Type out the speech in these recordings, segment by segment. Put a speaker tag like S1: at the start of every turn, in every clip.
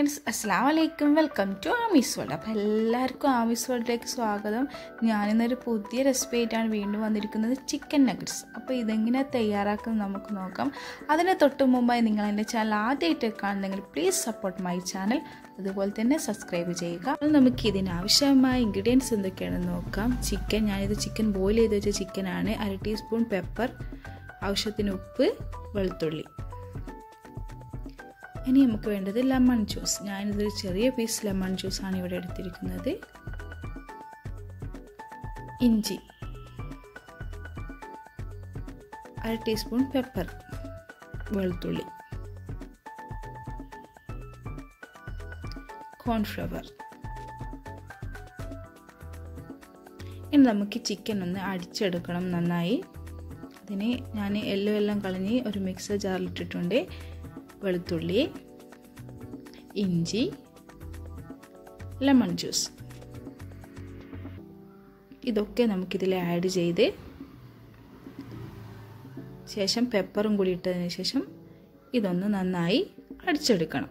S1: friends അസ്സാം വലൈക്കും welcome to Ami's world അപ്പോൾ എല്ലാവർക്കും ആമീസ് വേൾഡിലേക്ക് സ്വാഗതം ഞാനിന്നൊരു പുതിയ റെസിപ്പി ആയിട്ടാണ് വീണ്ടും വന്നിരിക്കുന്നത് ചിക്കൻ നഗറ്റ്സ് അപ്പോൾ ഇതെങ്ങനെ തയ്യാറാക്കുന്നത് നമുക്ക് നോക്കാം അതിന് തൊട്ട് മുമ്പായി നിങ്ങൾ എൻ്റെ ചാനൽ ആദ്യമായിട്ട് കാണുന്നെങ്കിൽ പ്ലീസ് സപ്പോർട്ട് മൈ ചാനൽ അതുപോലെ തന്നെ സബ്സ്ക്രൈബ് ചെയ്യുക അപ്പോൾ നമുക്ക് ഇതിനാവശ്യമായ ഇൻഗ്രീഡിയൻസ് എന്തൊക്കെയാണെന്ന് നോക്കാം ചിക്കൻ ഞാനിത് ചിക്കൻ ബോയിൽ ചെയ്ത് വെച്ച ചിക്കനാണ് അര ടീസ്പൂൺ പെപ്പർ ആവശ്യത്തിന് ഉപ്പ് വെളുത്തുള്ളി ഇനി നമുക്ക് വേണ്ടത് ലെമൺ ജ്യൂസ് ഞാനിതൊരു ചെറിയ പീസ് ലെമൺ ജ്യൂസാണ് ഇവിടെ എടുത്തിരിക്കുന്നത് ഇഞ്ചി അര ടീസ്പൂൺ പെപ്പർ വെളുത്തുള്ളി കോൺഫ്ലവർ ഇനി നമുക്ക് ചിക്കൻ ഒന്ന് അടിച്ചെടുക്കണം നന്നായി അതിന് ഞാൻ എല്ലോ എല്ലാം കളഞ്ഞ് ഒരു മിക്സർ ജാറിലിട്ടിട്ടുണ്ട് വെളുത്തുള്ളി ഇഞ്ചി ലെമൺ ജ്യൂസ് ഇതൊക്കെ നമുക്കിതിൽ ആഡ് ചെയ്ത് ശേഷം പെപ്പറും കൂടി ഇട്ടതിന് ശേഷം ഇതൊന്ന് നന്നായി അടിച്ചെടുക്കണം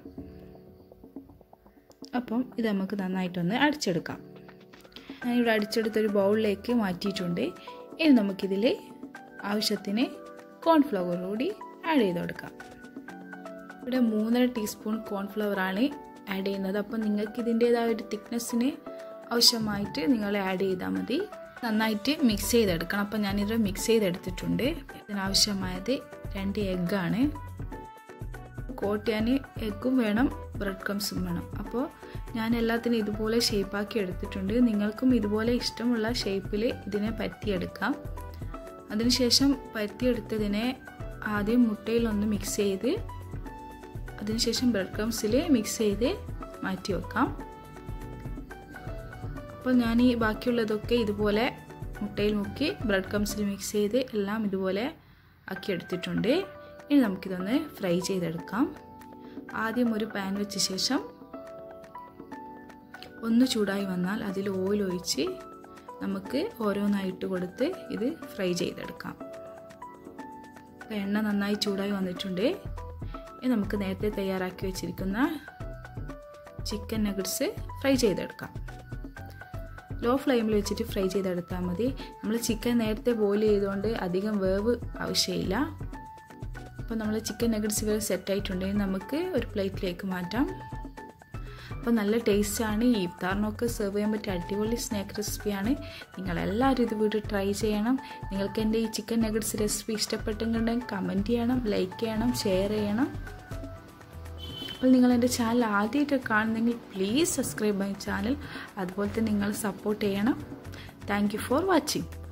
S1: അപ്പം ഇത് നമുക്ക് നന്നായിട്ടൊന്ന് അടിച്ചെടുക്കാം ഞാനിവിടെ അടിച്ചെടുത്തൊരു ബൗളിലേക്ക് മാറ്റിയിട്ടുണ്ട് ഇനി നമുക്കിതിൽ ആവശ്യത്തിന് കോൺഫ്ലവർ കൂടി ആഡ് ചെയ്ത് കൊടുക്കാം ഇവിടെ മൂന്നര ടീസ്പൂൺ കോൺഫ്ലവറാണ് ആഡ് ചെയ്യുന്നത് അപ്പം നിങ്ങൾക്ക് ഇതിൻ്റേതായ ഒരു തിക്നെസ്സിന് ആവശ്യമായിട്ട് നിങ്ങൾ ആഡ് ചെയ്താൽ മതി നന്നായിട്ട് മിക്സ് ചെയ്തെടുക്കണം അപ്പം ഞാനിത് മിക്സ് ചെയ്തെടുത്തിട്ടുണ്ട് ഇതിനാവശ്യമായത് രണ്ട് എഗ്ഗാണ് കോട്ട് ചെയ്യാൻ എഗ്ഗും വേണം ബ്രെഡ് ക്രംസും വേണം അപ്പോൾ ഞാൻ എല്ലാത്തിനും ഇതുപോലെ ഷേപ്പാക്കി എടുത്തിട്ടുണ്ട് നിങ്ങൾക്കും ഇതുപോലെ ഇഷ്ടമുള്ള ഷേപ്പിൽ ഇതിനെ പറ്റിയെടുക്കാം അതിനുശേഷം പറ്റിയെടുത്തതിനെ ആദ്യം മുട്ടയിലൊന്ന് മിക്സ് ചെയ്ത് അതിനുശേഷം ബ്രെഡ് ക്രംസിൽ മിക്സ് ചെയ്ത് മാറ്റി വെക്കാം അപ്പോൾ ഞാൻ ഈ ബാക്കിയുള്ളതൊക്കെ ഇതുപോലെ മുട്ടയിൽ മുക്കി ബ്രെഡ് ക്രംസിൽ മിക്സ് ചെയ്ത് എല്ലാം ഇതുപോലെ ആക്കി എടുത്തിട്ടുണ്ട് ഇനി നമുക്കിതൊന്ന് ഫ്രൈ ചെയ്തെടുക്കാം ആദ്യം ഒരു പാൻ വെച്ച ശേഷം ഒന്ന് ചൂടായി വന്നാൽ അതിൽ ഓയിൽ ഒഴിച്ച് നമുക്ക് ഓരോന്നായിട്ട് കൊടുത്ത് ഇത് ഫ്രൈ ചെയ്തെടുക്കാം എണ്ണ നന്നായി ചൂടായി വന്നിട്ടുണ്ട് ഇനി നമുക്ക് നേരത്തെ തയ്യാറാക്കി വെച്ചിരിക്കുന്ന ചിക്കൻ നഗറ്റ്സ് ഫ്രൈ ചെയ്തെടുക്കാം ലോ ഫ്ലെയിമിൽ വെച്ചിട്ട് ഫ്രൈ ചെയ്തെടുത്താൽ മതി നമ്മൾ ചിക്കൻ നേരത്തെ ബോയിൽ ചെയ്തുകൊണ്ട് അധികം വേവ് ആവശ്യമില്ല അപ്പോൾ നമ്മൾ ചിക്കൻ നഗറ്റ്സ് ഇവർ സെറ്റായിട്ടുണ്ടെങ്കിൽ നമുക്ക് ഒരു പ്ലേറ്റിലേക്ക് മാറ്റാം അപ്പോൾ നല്ല ടേസ്റ്റാണ് ഈ ഇഫ്താറിനൊക്കെ സെർവ് ചെയ്യാൻ പറ്റിയ അടിപൊളി സ്നാക്ക് റെസിപ്പിയാണ് നിങ്ങളെല്ലാവരും ഇത് വീട്ടിൽ ട്രൈ ചെയ്യണം നിങ്ങൾക്ക് എൻ്റെ ഈ ചിക്കൻ നഗറ്റ്സ് റെസിപ്പി ഇഷ്ടപ്പെട്ടെങ്കിൽ കമൻറ്റ് ചെയ്യണം ലൈക്ക് ചെയ്യണം ഷെയർ ചെയ്യണം അപ്പോൾ നിങ്ങൾ എൻ്റെ ചാനൽ ആദ്യമായിട്ട് കാണുന്നെങ്കിൽ പ്ലീസ് സബ്സ്ക്രൈബ് മൈ ചാനൽ അതുപോലെ തന്നെ നിങ്ങൾ സപ്പോർട്ട് ചെയ്യണം താങ്ക് ഫോർ വാച്ചിങ്